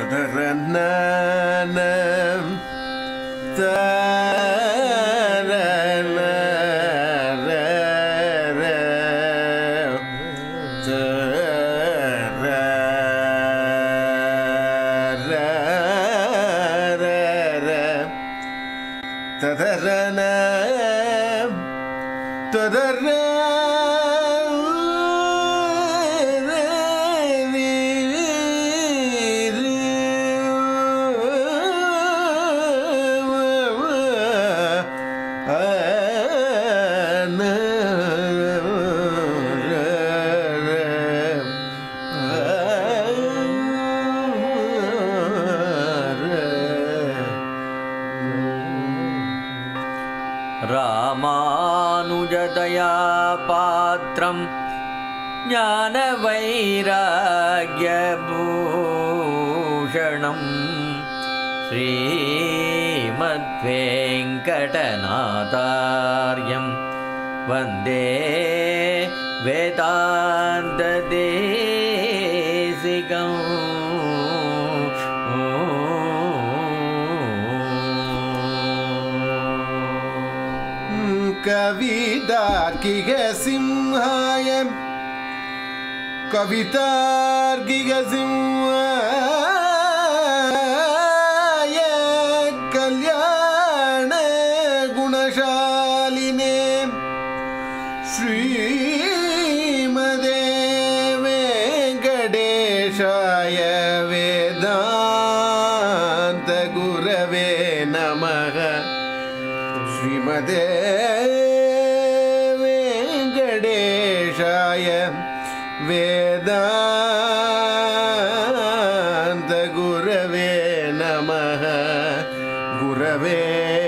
ததரன ததர रामानुजदया पात्रं ज्ञानवैराग्यभूषणं श्रीमद्वेङ्कटनाथार्यं वन्दे वेदान्तदेशिकम् கவிதார்க்கிக சிம்ஹாய கவிதார்க்கிக சிம்ஹாய கல்யாண குணசாலினே ஸ்ரீமதே வெங்கடேஷாய வேதாந்த குரவே நமக ஸ்ரீமதே வெங்கடேஷாய வேதாந்த குரவே நமः குரவே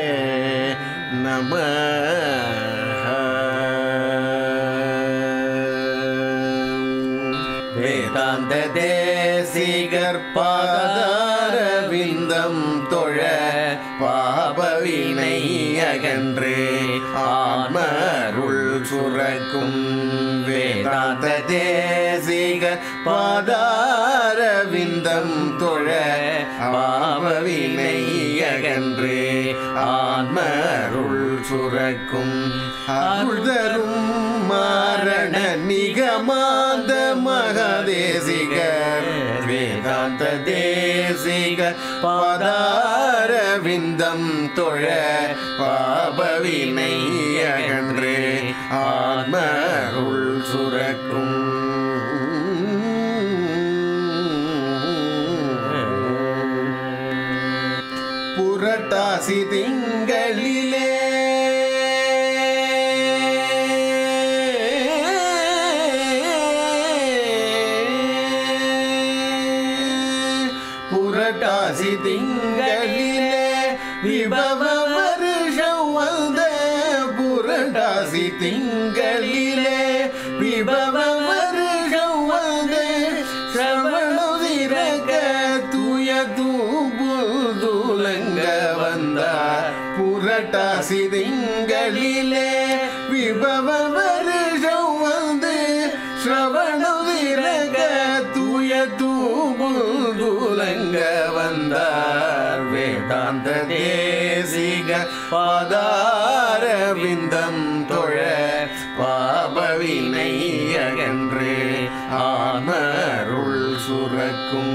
நமः வேதாந்த தேசிகர் பாதாரவிந்தம் தொழ பாபவினை அகன்று ஆன்மருள் சுரக்கும் வேதாந்த தேசிகர் பாதாரவிந்தம் தொழ பாபவினை அகன்று ஆன்மருள் சுரக்கும் அருள்தரும் மாரண நிகமாந்த மகதேசிகர் வேதாந்த தேசிக பாதாரவிந்தம் தொழ பாபவினை அகன்று ஆன்மருள் சுரக்கும் புரட்டாசி திங்களிலே புரட்டாசி திங்களிலே விபவ வருஷம் வந்த புரட்டாசி திங்களிலே விபவ வருஷம் வந்து சிரவணுதிரக தூய தூபுல் தூலங்க வந்தார் புரட்டாசி திங்களிலே விபவ வருஷம் வந்து ஸ்ரவணுதிரக தூய தூபுல் தூலங்க வந்தார் வேதாந்த தேசிக பாதார விந்தம் தொழ பாபவினை அகன்று ஆமருள் சுரக்கும்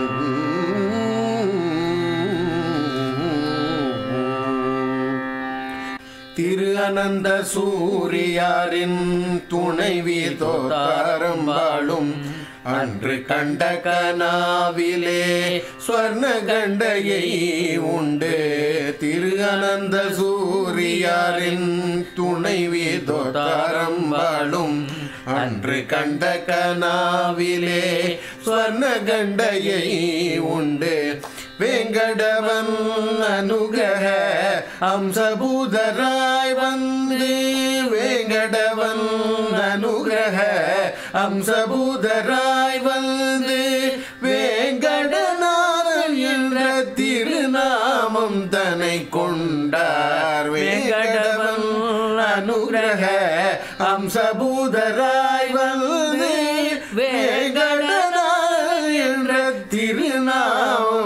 திரு அனந்த சூரியாரின் துணைவி தோத்தாரம்பாளும் அன்று கண்ட கனாவிலே ஸ்வர்ண கண்டையை உண்டு திரு அனந்த சூரியாரின் துணைவி தோத்தாரம்பாளும் அன்று கண்ட கனாவிலே ஸ்வர்ண கண்டையை உண்டு வெங்கடவன் அனுகர அம்சபூதராய் வந்து வேங்கடவன் அனுகிரக அம்சபூதராய் வந்து வேங்கடநாதன் என்ற திருநாமம் தனை கொண்டார் வேங்கடவன் அனுகிரக அம்சபூதராய் வந்து வேங்கடநாதன் என்ற திருநாமம்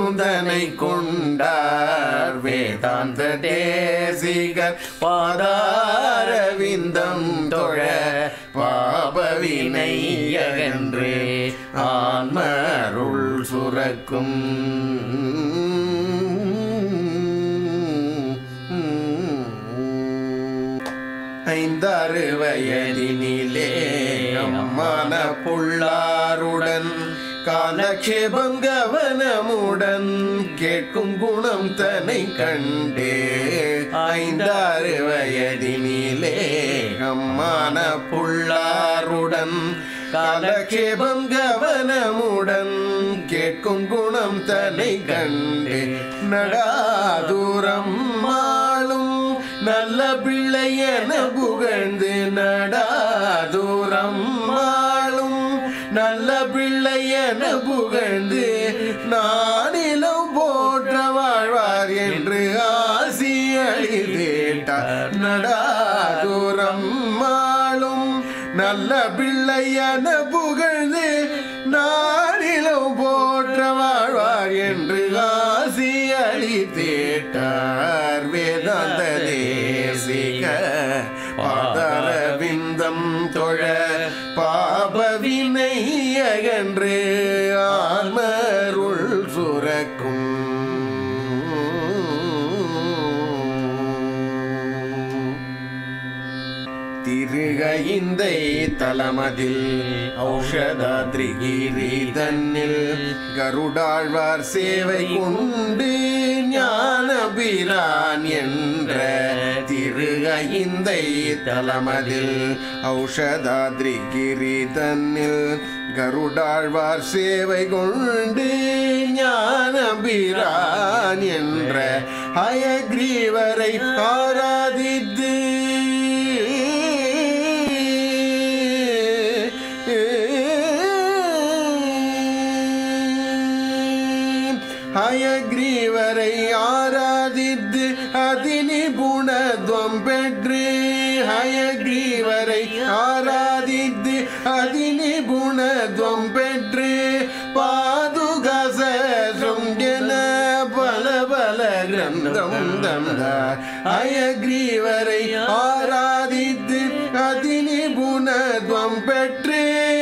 வேதாந்த தேசிகர் பாதாரவிந்தம் தொழ பாபவினை அகன்றே ஆன்மருள் சுரக்கும் ஐந்தாறு வயதினிலே அம்மான புள்ளாருடன் காலக்ஷேபம் கவனமுடன் கேட்கும் குணம் தன்னை கண்டே ஐந்தாறு வயதினிலே அம்மான புள்ளாருடன் காலக்ஷேபம் கவனமுடன் கேட்கும் குணம் தன்னை கண்டே நடாதூரம் மாளும் நல்ல பிள்ளை என புகழ்ந்து நடாதூரம் மாளும் நல்ல பிள்ளை என புகழ்ந்து நானிலம் போற்ற வாழ்வார் என்று ஆசி அளித்தேட்டார் நடாதூரம் மாளும் நல்ல பிள்ளை என புகழ்ந்து நானிலம் போற்ற வாழ்வார் என்று ஆசி அளித்தேட்டார் வேதாந்த தேசிக பாதரவிந்தம் தொழ பாபவினை அகன்று ஆன்மருள் சுரக்கும் திருகைந்தை தலமதில் ஔஷதாத்ரிகிரி தன்னில் கருடாழ்வார் சேவை கொண்டு ஞானபிரான் என்ற திருகைந்தை தலமதில் ஔஷதாத்ரிகிரி தன்னில் கருடாழ்வார் சேவை கொண்டு ஞானபிரான் என்ற ஹயக்ரீவரை ஆராதித்து ஹயக்ரீவரை ஆராதித்து அதிநிபுணத்துவம் பெற்று ஹயக்ரீவரை ஆராதித்து அதிநிபுணத்துவம் பெற்று பாதுகசம் என பல பல கிரந்தம் தந்தார் ஹயக்ரீவரை ஆராதித்து அதிநிபுணத்துவம் பெற்று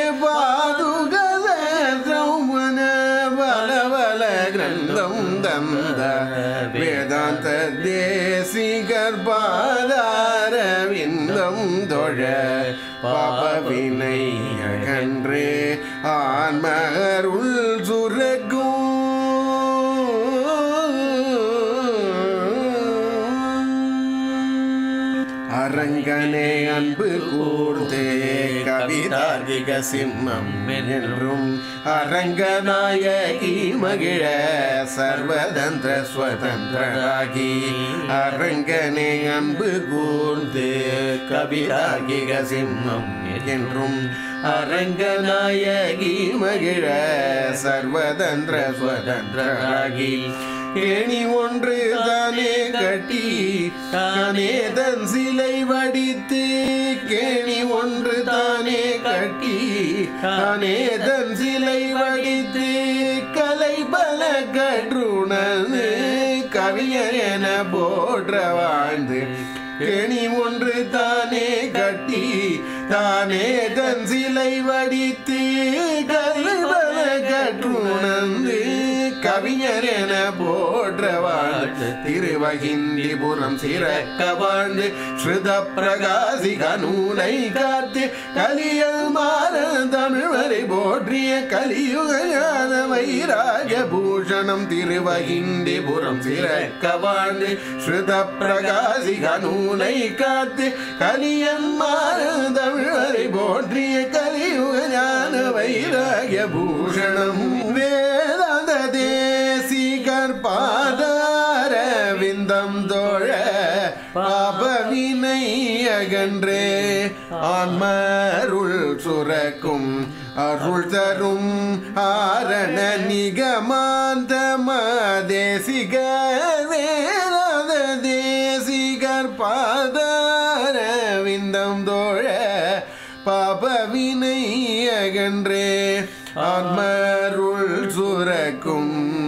பாதுகசம் என பல பல கிரந்தம் தந்த வேதாந்த தேசிகர் பாதாரவிந்தம் தொழ பாபவினை அகன்று ஆன்மருள் சுரக்கும் அரங்கனே அன்பு கூர்ந்தே கவிதார்கிக சிம்மம் என்றும் அரங்கநாயகி மகிழ சர்வதந்திர ஸ்வதந்திரராகி அரங்கனே அன்பு கூர்ந்து கவிதார்கிக சிம்மம் என்றும் அரங்கநாயகி மகிழ சர்வதந்திர ஸ்வதந்திரராகி ஏணி ஒன்று தானே கட்டி தானே தன் சிலை வடித்து கேணி ஒன்று தானே கட்டி தானே தன் சிலை வடித்து கலை பல கற்றுணர்ந்து கவிஞர் என போற்ற வாழ்ந்து கேணி ஒன்று தானே கட்டி தானே தன் சிலை வடித்து கலை பல கற்றுணர்ந்து கவிஞர் என போற்ற வாழ்ந்து திருவகிந்திபுரம் சிறக்க வாழ்ந்து ஸ்ருத பிரகாசிக நூலை காத்து கலியல் மாற தமிழ் வரை போற்றிய கலியுக ஞான வைராக பூஷணம் திருவகிந்திபுரம் சிறக்க வாழ்ந்து ஸ்ருத பிரகாசிக நூலை காத்து கலியல் மாற தமிழ் வரை போற்றிய கலியுக ஞான வைராக பூஷணம் வேதாந்த தேசிகர் பாதார விந்தம் தோழ பாபவினை அகன்றே ஆன்மருள் சுரக்கும் அருள் தரும் ஆரண நிகமாந்த தேசிக வேதாந்த தேசிகர் பாதார விந்தம் தோழ பாபவினை அகன்றே ஆன்மருள் சுரக்கும்